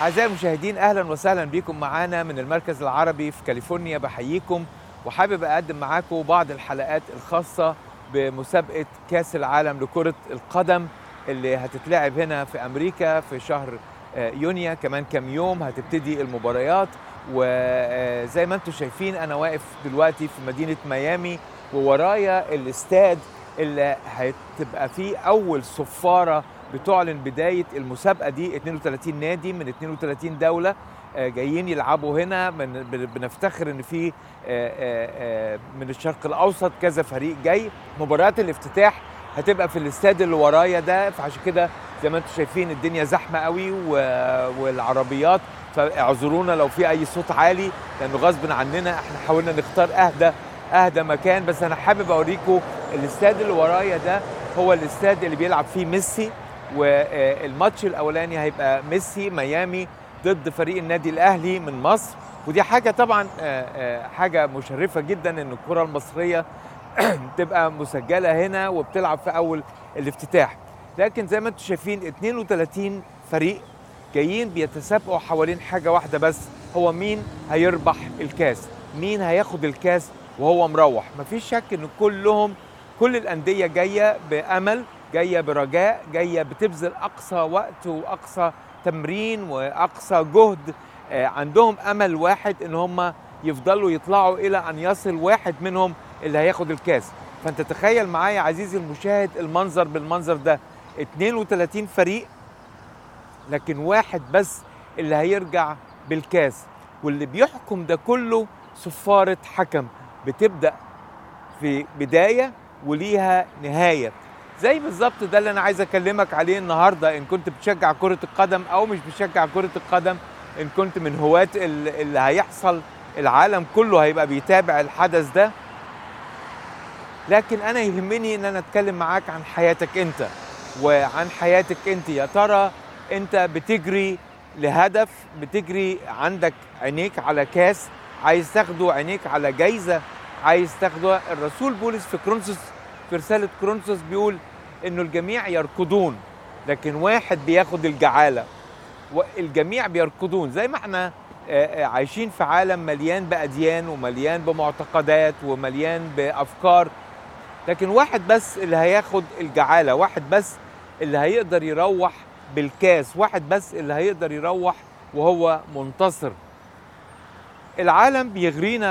أعزائي المشاهدين أهلا وسهلا بكم معانا من المركز العربي في كاليفورنيا بحييكم وحابب أقدم معاكم بعض الحلقات الخاصة بمسابقة كأس العالم لكرة القدم اللي هتتلعب هنا في أمريكا في شهر يونيو كمان كام يوم هتبتدي المباريات وزي ما انتم شايفين أنا واقف دلوقتي في مدينة ميامي وورايا الاستاد اللي هتبقى فيه أول صفارة بتعلن بدايه المسابقه دي 32 نادي من 32 دوله جايين يلعبوا هنا من بنفتخر ان في من الشرق الاوسط كذا فريق جاي مباريات الافتتاح هتبقى في الاستاد اللي ورايا ده فعشان كده زي ما انتم شايفين الدنيا زحمه قوي والعربيات فاعذرونا لو في اي صوت عالي لانه غصب عننا احنا حاولنا نختار اهدى اهدى مكان بس انا حابب اوريكم الاستاد اللي ورايا ده هو الاستاد اللي بيلعب فيه ميسي والماتش الاولاني هيبقى ميسي ميامي ضد فريق النادي الاهلي من مصر ودي حاجه طبعا حاجه مشرفه جدا ان الكره المصريه تبقى مسجله هنا وبتلعب في اول الافتتاح لكن زي ما انتم شايفين 32 فريق جايين بيتسابقوا حوالين حاجه واحده بس هو مين هيربح الكاس مين هياخد الكاس وهو مروح مفيش شك ان كلهم كل الانديه جايه بامل جايه برجاء جايه بتبذل اقصى وقت واقصى تمرين واقصى جهد عندهم امل واحد ان هم يفضلوا يطلعوا الى ان يصل واحد منهم اللي هياخد الكاس فانت تخيل معايا عزيزي المشاهد المنظر بالمنظر ده 32 فريق لكن واحد بس اللي هيرجع بالكاس واللي بيحكم ده كله صفاره حكم بتبدا في بدايه وليها نهايه زي بالظبط ده اللي انا عايز اكلمك عليه النهارده ان كنت بتشجع كره القدم او مش بتشجع كره القدم ان كنت من هواة اللي هيحصل العالم كله هيبقى بيتابع الحدث ده لكن انا يهمني ان انا اتكلم معاك عن حياتك انت وعن حياتك انت يا ترى انت بتجري لهدف بتجري عندك عينيك على كاس عايز تاخده عينيك على جايزه عايز تاخده الرسول بولس في كرونسوس في رسالة كرونسوس بيقول انه الجميع يركضون لكن واحد بياخد الجعالة والجميع بيركضون زي ما احنا عايشين في عالم مليان بأديان ومليان بمعتقدات ومليان بأفكار لكن واحد بس اللي هياخد الجعالة واحد بس اللي هيقدر يروح بالكاس واحد بس اللي هيقدر يروح وهو منتصر العالم بيغرينا